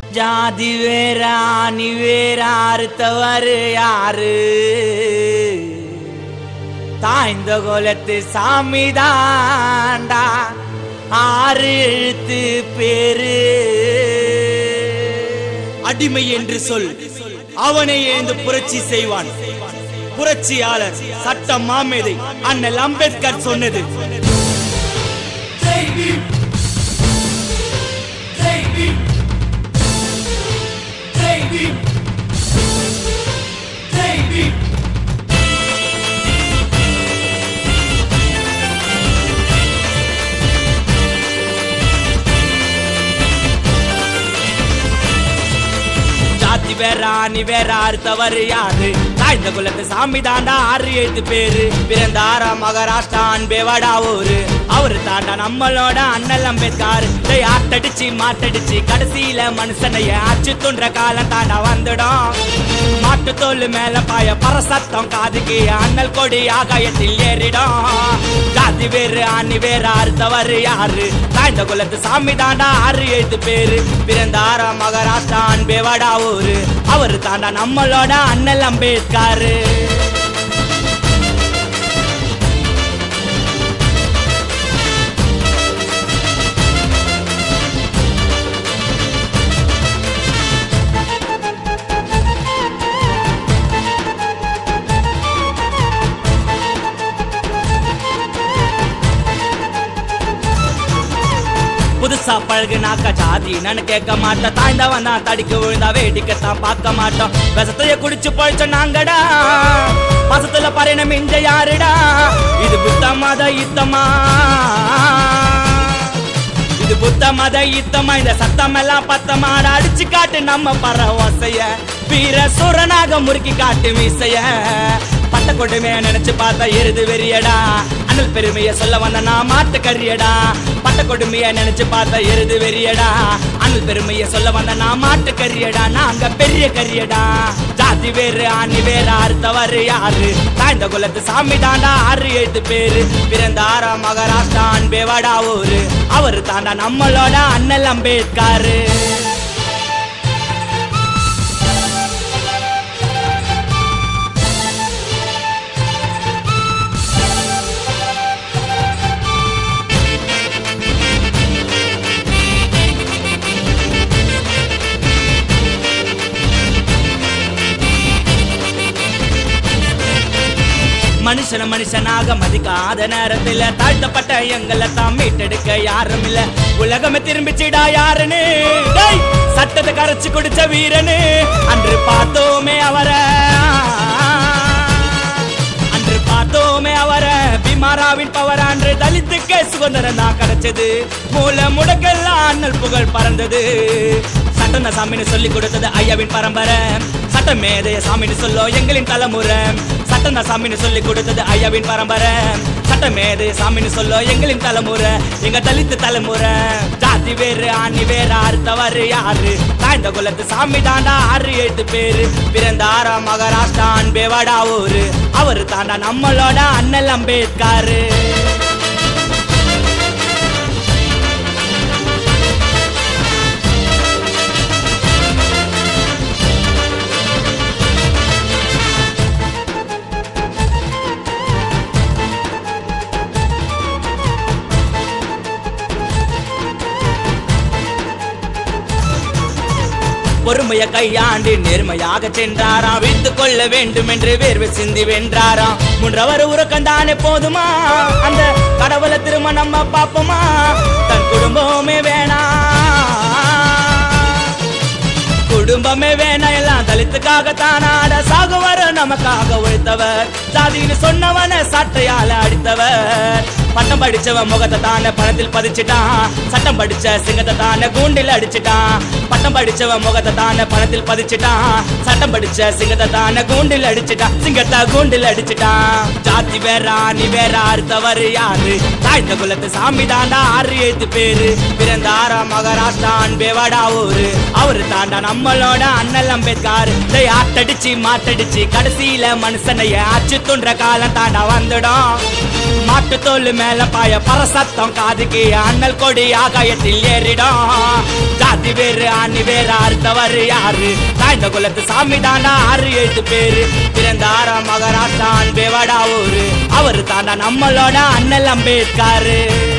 ஜாதி வேறா நீ வேறா அறுத்தவர் யாரு தாய்ந்த கோலத்து சாமி தாண்டா ஆறு எழுத்து பேரு அடிமை என்று சொல் அவனை எழுந்து புரட்சி செய்வான் புரட்சியாளர் சட்ட மாமேதை அண்ணல் அம்பேத்கர் சொன்னது ஜாதி வேறா நீ வேற அறுத்தவர் யாரு தாய்ந்த குலத்து சாமி தாண்டா ஆறு எழுத்து பேரு பிறந்தாரா மகாராஷ்டிரா அன்பேவாடா ஊரு அவரு தாண்டா நம்மளோட அண்ணல் அம்பேத்கர் டேய், ஆட்டடிச்சு மாட்டடிச்சு கடைசியில மனுஷனைய ஆச்சு துன்ற காலம் தாண்டா வந்துடும் மாட்டு தோல் மேல பாய பரசத்தம் காதுக்கு அண்ணல் கொடி ஆகாயத்தில் ஏறிடும் ஜாதி வேறு ஆணி வேறு அறுத்தவர் யாரு தாய்ந்த குலத்து சாமி தாண்டா ஆறு எழுத்து பேரு பிறந்தாரா மகாராஷ்டிரா அன்பேவாடா ஊரு அவரு தாண்டா நம்மளோட அண்ணல் அம்பேத்கர் புதுசா பழகுனாக்க ஜாதி நான் கேட்க மாட்டேன் தாய்ந்தவன் தான் தடிக்க விழுந்தா வேடிக்கைத்தான் பார்க்க மாட்டோம் விஷத்தைய குடிச்சு பழிச்ச நாங்கடா பசத்துல பறையன மிஞ்ச யாருடா இது புத்த மத யுத்தமா இது புத்த மத யுத்தமா இந்த சத்தம் எல்லாம் பத்தமாட அடிச்சு காட்டு நம்ம பற ஓசைய வீர சுரனாக முறுக்கி காட்டு மீசைய பட்ட கொடுமைய நினைச்சு பார்த்தா எருது வெறியடா அண்ணல் பெருமைய சொல்ல வந்த நான் மாட்டு கரியடா பட்ட கொடுமைய நினைச்சு பார்த்தா எருது வெறியடா அண்ணல் பெருமைய சொல்ல வந்த நான் மாட்டு கரியடா நாங்க பெரிய கரியடா ஜாதி வேறு ஆணி வேறு அறுத்தவர் யாரு தாய்ந்த குலத்து சாமி தாண்டா ஆறு எழுத்து பேரு பிறந்தாரா மகாராஷ்டிரா அன்பேவாடா ஊரு அவரு தாண்டா நம்மளோட அண்ணல் அம்பேத்கர் மனுஷன மனுஷனாக மதிக்காத நேரத்துல தாழ்த்தப்பட்ட எங்களை தான் மீட்டெடுக்க யாரும் இல்ல உலகமே திரும்பிச்சிடா யாருன்னு டேய், சட்டத்தை கரைச்சு குடிச்ச வீரனு அன்று பார்த்தோமே அவரை அன்று பார்த்தோமே அவரை பீமாராவின் பவர் அன்று தலித்துக்கு சுதந்திரம் தான் கிடைச்சது மூல முடக்கெல்லாம் அண்ணல் புகழ் பறந்தது சட்டம் தான் சாமின்னு சொல்லி கொடுத்தது ஐயாவின் பரம்பரை சட்டம் மேதைய சாமின்னு சொல்லோ எங்களின் தலைமுறை சட்டம் தான் சாமின்னு சொல்லி கொடுத்தது ஐயாவின் பரம்பரை சட்டம் மேதைய சாமின்னு சொல்லோ எங்களின் தலைமுறை எங்க தலித்து தலைமுறை ஜாதி வேறு ஆணி வேறு அறுத்தவர் யாரு தாய்ந்த குலத்து சாமி தாண்டா ஆறு எழுத்து பேரு பிறந்தாரா மகாராஷ்டிரா அன்பேவாடா ஊரு அவரு தாண்டா நம்மளோட அண்ணல் அம்பேத்கர் பொறுமைய கையாண்டு நேர்மையாக சென்றாராம் வீழ்த்து கொள்ள வேண்டும் என்று வேர்வை சிந்தி வென்றாராம் முன்றவர் உறக்கந்தானே போதுமா அந்த கடவுளை திரும்ப நம்ம பாப்போமா தன் குடும்பமே வேணாம் குடும்பமே வேணாம் எல்லாம் தலித்துக்காக தானாட சாகு வர நமக்காக உழைத்தவர் சாதின்னு சொன்னவன சட்டையால அடித்தவர் பட்டம் படிச்சவன் முகத்தை தானே பணத்தில் பதிச்சிட்டான் சட்டம் படிச்ச சிங்கத்தை தானே கூண்டில் அடிச்சிட்டான் பட்டம் படிச்சவன் முகத்தை தானே பணத்தில் பதிச்சிட்டான் சட்டம் படிச்ச சிங்கத்தை தானே கூண்டில் அடிச்சிட்டான் சிங்கத்தை கூண்டில் அடிச்சிட்டான் ஜாதி வேற ஆணி வேற அறுத்தவர் யாரு தாய்ந்த குலத்து சாமி தாண்டா ஆறு எழுத்து பேரு பிறந்தாரா மகாராஷ்டிரா அன்பேவாடா ஊரு அவரு தாண்டா நம்மளோட அண்ணல் அம்பேத்கர் டேய், ஆட்டடிச்சு மாட்டடிச்சு கடைசியில மனுஷனைய அச்சு துன்ற காலம் தாண்டா வந்துடும் மாட்டு தோல் மேல பாய பரசத்தம் காதுக்கு அண்ணல் கொடி ஆகாயத்தில் ஏறிடும் ஜாதி வேறு ஆணி வேறு அறுத்தவர் யாரு தாய்ந்த குலத்து சாமி தாண்டா ஆறு எழுத்து பேரு பிறந்தார மகாராஷ்டிரான் பேவடா ஊரு அவரு தாண்டா நம்மளோட அண்ணல் அம்பேத்காரு